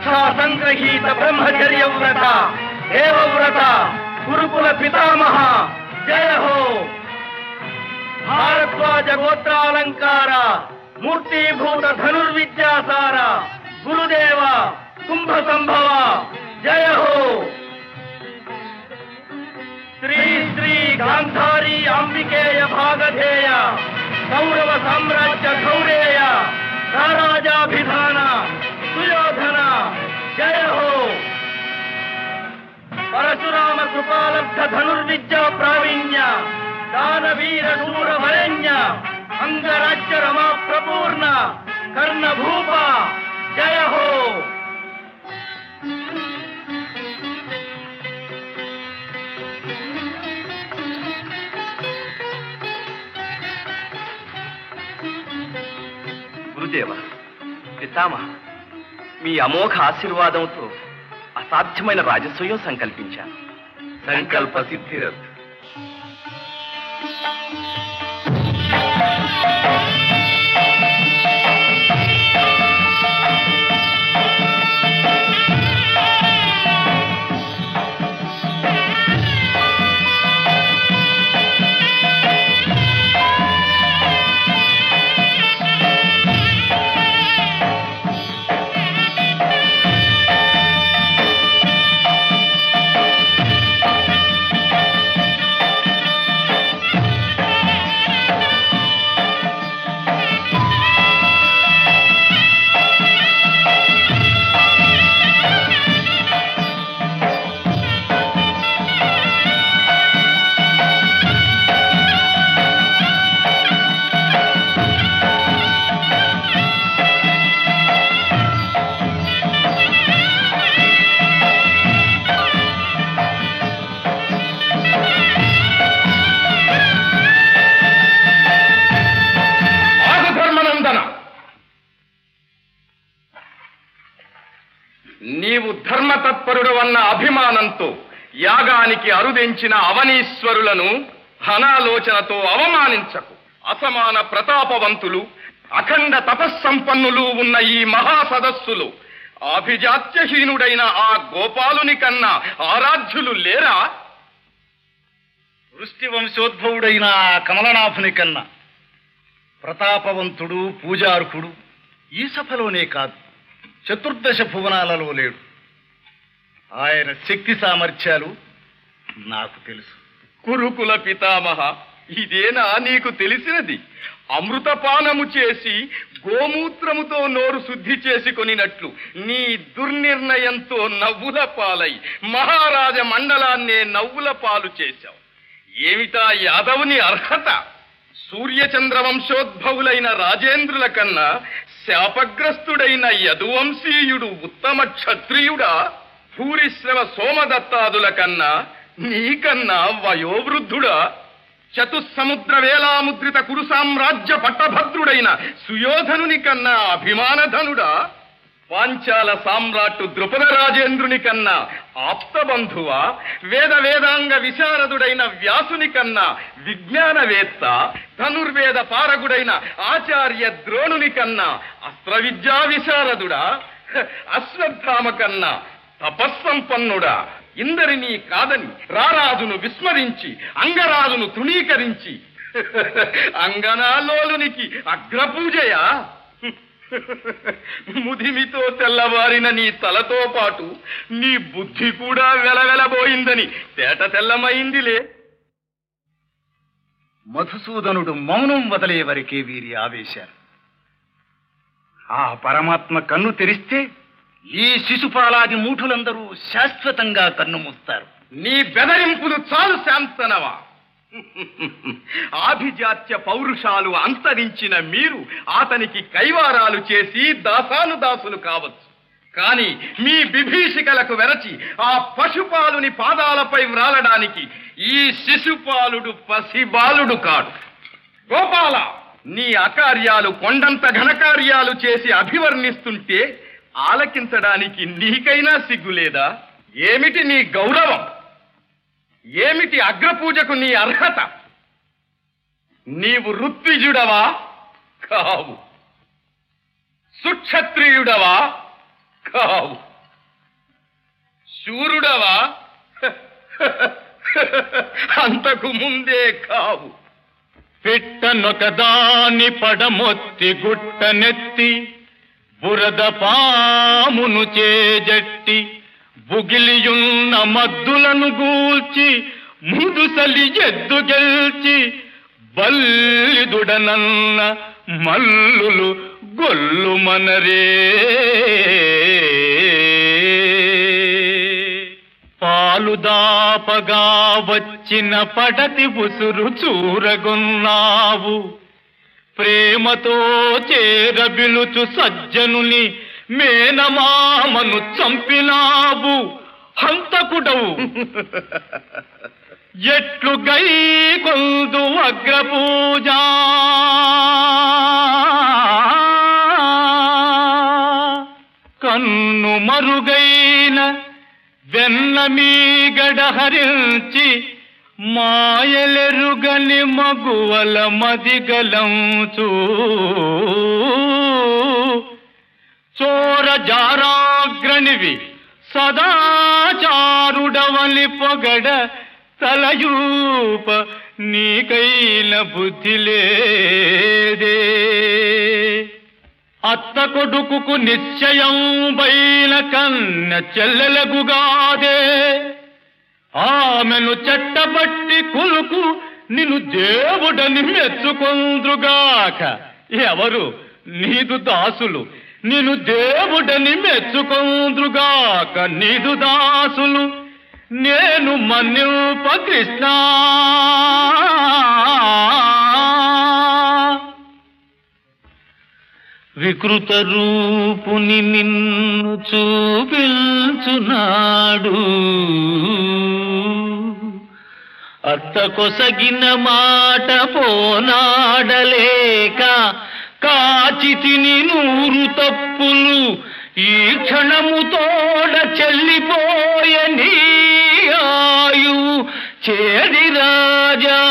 దీక్షా సంగ్రహీత బ్రహ్మచర్య వ్రత దేవవ్రత గురుకుల పితామహ జయ హో భారద్వాజ గోత్రాలంకార మూర్తిభూత ధనుర్విద్యాసార గురుదేవ కుంభ సంభవ జయ హో శ్రీ శ్రీ గాంధారి అంబికేయ భాగధేయ కౌరవ సామ్రాజ్య గౌరేయ రారాజాభిధాన సుయోధన జయ హో పరశురామ కృపాలబ్ధ ధనుర్విద్యా ప్రావీణ్య దానవీర శూర వరేణ్య అంగరాజ్య రమా ప్రపూర్ణ కర్ణభూప జయ హో గురుదేవ పితామహ మీ అమోఘ ఆశీర్వాదంతో అసాధ్యమైన రాజస్వయం సంకల్పించాను సంకల్ప సిద్ధిరత్ ఆగుధర్మనందన నీవు ధర్మతత్పరుడు అన్న అభిమానంతో యాగానికి అరుదెంచిన అవనీశ్వరులను హనాలోచనతో అవమానించకు అసమాన ప్రతాపవంతులు అఖండ తపస్సంపన్నులు ఉన్న ఈ మహాసదస్సులు అభిజాత్యహీనుడైన ఆ గోపాలుని కన్నా ఆరాధ్యులు లేరా వృష్టి వంశోద్భవుడైన ఆ కమలనాభుని కన్నా ప్రతాపవంతుడు పూజార్హుడు ఈ సభలోనే కాదు చతుర్దశ భువనాలలో లేడు ఆయన శక్తి సామర్థ్యాలు నాకు తెలుసు కురుకుల పితామహ ఇదేనా నీకు తెలిసినది అమృతపానము చేసి గోమూత్రముతో నోరు శుద్ధి చేసుకొనినట్లు నీ దుర్నిర్ణయంతో నవ్వుల పాలై మహారాజ మండలాన్నే నవ్వుల పాలు చేశావు ఏమిటా యాదవుని అర్హత సూర్యచంద్ర వంశోద్భవులైన రాజేంద్రుల కన్నా శాపగ్రస్తుడైన యదువంశీయుడు ఉత్తమ క్షత్రియుడా భూరిశ్రవ సోమదత్తాదుల కన్నా నీకన్నా వయోవృద్ధుడా చతుస్సముద్ర వేలాముద్రిత కురు సామ్రాజ్య పట్టభద్రుడైన సుయోధనుని కన్నా అభిమానధనుడా పాంచాల సామ్రాట్టు ద్రుపద రాజేంద్రుని కన్నా ఆప్తబంధువా వేద వేదాంగ విశారదుడైన వ్యాసుని కన్నా విజ్ఞానవేత్త ధనుర్వేద పారగుడైన ఆచార్య ద్రోణుని కన్నా అస్త్ర విద్యా విశారదుడా హ, అశ్వత్థామ కన్నా తపస్సంపన్నుడా ఇందరినీ కాదని రారాజును విస్మరించి అంగరాజును తృణీకరించి అంగనాలోలునికి అగ్రపూజయా ముదిమితో తెల్లవారిన నీ తలతో పాటు నీ బుద్ధి కూడా వెలవెలబోయిందని తేట తెల్లమైందిలే మధుసూదనుడు మౌనం వదిలే వరకే వీరి ఆవేశాలు ఆ పరమాత్మ కన్ను తెరిస్తే ఈ శిశుపాలాది మూఠులందరూ శాశ్వతంగా కన్ను మూస్తారు నీ బెదరింపులు చాలు శాంతనవా ఆభిజాత్య పౌరుషాలు అంతరించిన మీరు అతనికి కైవారాలు చేసి దాసానుదాసులు కావచ్చు కాని మీ బిభీషికలకు వెరచి ఆ పశుపాలుని పాదాలపై వ్రాలడానికి ఈ శిశుపాలుడు పసిబాలుడు కాడు గోపాల నీ అకార్యాలు కొండంత ఘనకార్యాలు చేసి అభివర్ణిస్తుంటే ఆలకించడానికి నీకైనా సిగ్గులేదా ఏమిటి నీ గౌరవం ఏమిటి అగ్రపూజకు నీ అర్హత నీవు ఋత్విజుడవా కావు సుక్షత్రియుడవా కావు శూరుడవా అంతకు ముందే కావు పిట్టనొకదాని పడమొత్తి గుట్టనెత్తి బురద పామును చేజట్టి బుగిలియున్న మద్దులను గూల్చి ముదుసలి ఎద్దు గెల్చి బల్లిదుడనన్న మల్లులు గొల్లు మనరే పాలు దాపగా వచ్చిన పడతి ఉసురు చూరగొన్నావు ప్రేమతో చేరబిలుచు సజ్జనుని మేనమామను చంపినావు హంతకుడవు ఎట్లు గై కొందు అగ్రపూజ కన్ను మరుగైన వెన్న మీగడ హరించి మాయలెరుగని మగువల మదిగలంచు చోర జారాగ్రణివి సదాచారుడవలి పొగడ తలయూప నీకైన బుద్ధి లేదే అత్త కొడుకుకు నిశ్చయం బైన కన్న చెల్లెలగుగాదే ఆమెను చెట్టబట్టి కులుకు నిన్ను దేవుడని మెచ్చుకొందుగాక ఎవరు నీదు దాసులు నిన్ను దేవుడని మెచ్చుకొందుగాక నీదు దాసులు నేను మన్యుప కృష్ణ వికృత రూపుని నిన్ను చూపించునాడు అత్త కొసగిన మాట పోనాడలేక కాచి తిని నూరు తప్పులు ఈ క్షణముతోడ చెల్లిపోయ నీ ఆయు చేడి రాజా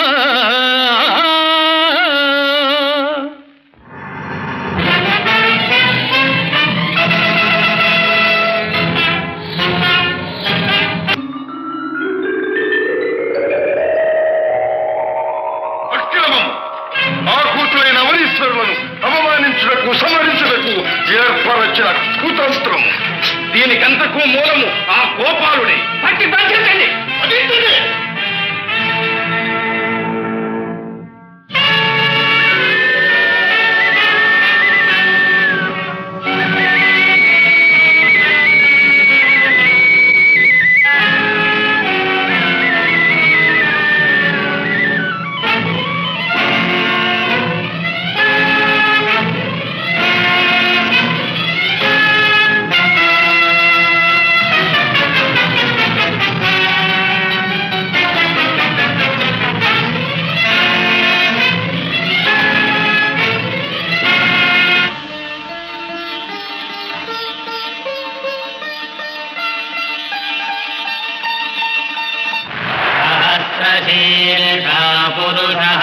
అక్రమం ఆ కూతురైన అవనీశ్వరులను అవమానించుటకు సమరించుటకు ఏర్పరచిన కుతంత్రం దీనికంతకు మూలము ఆ గోపాలుడే పట్టి బంధించండి అదింటిదే. सहस्रशीर्षा पुरुषः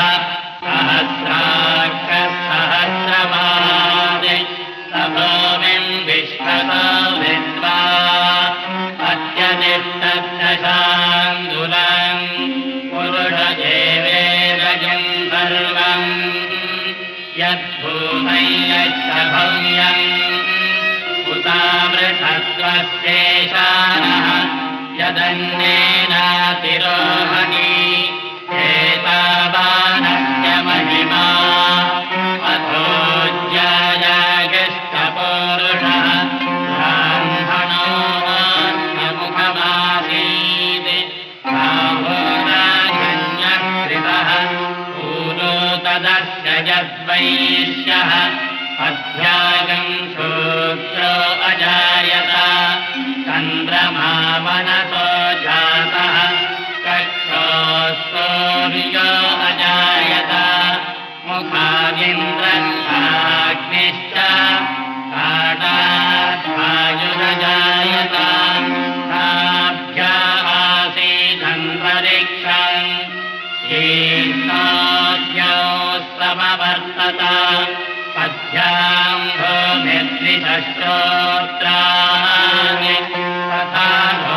सहस्राक्षसहस्रपादे सभूमिम् विश्वतो विद्वा अत्यतिष्ठशान्दुलम् पुरुषदेवेरजम् सर्वम् यद्भूमै यच्च भव्यम् उतामृषत्वस्तेषानः यदन्नेनातिरोहणि एतावानस्य महिमा अथोज्यायागिष्टपूरुषः ब्राह्मणोऽन्यमुखमासीत् बाहोराजन्यकृतः पूरो तदस्य यद्वैश्यः अध्यागम् शूद्रो अजायत चन्द्रमा मनसो जातः चक्षोस्तूर्यो अजायत मुखादिन्द्रश्चाग्निश्च काटायुरजायत ताभ्या आसीदन्तरिक्षम् शीर्षाद्यौ समवर्तत पद्भ्याम् भूमिद्विषश्रोत्राणि तथा नो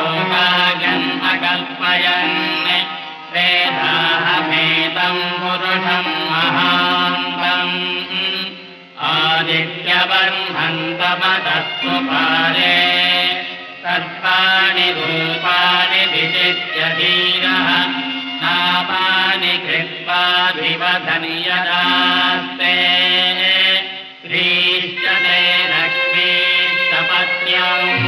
ब्रह्मन्तमतस्तु पारे सर्वाणि रूपाणि विचित्य धीरः नामानि कृत्वाभिवधन्यदास्ते ह्रीश्चते लक्ष्मीस्तपत्यम्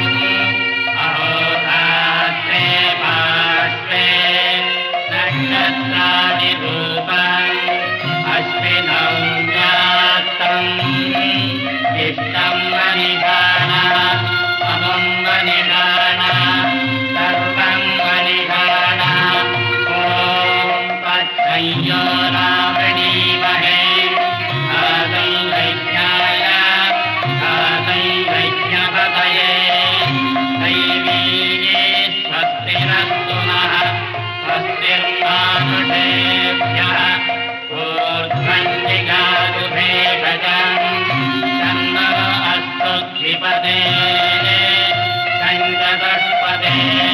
अहोरात्रे पार्श्वे नक्षत्राणि रूपम् अश्विनौ जातम् इष्टम् वनिधान अमम् वनिधान सर्वम् वनिधान ॐ तत्संयो रावणीमहे आदै वैज्ञाय आदै वैज्ञपतये दैवीये स्वस्तिरस्तु नः स्वस्तिर्मानुषेभ्यः ऊर्ध्वञ्जिगातु भेषजम् तन्नो अस्तु क्षिपते सञ्जतस्पते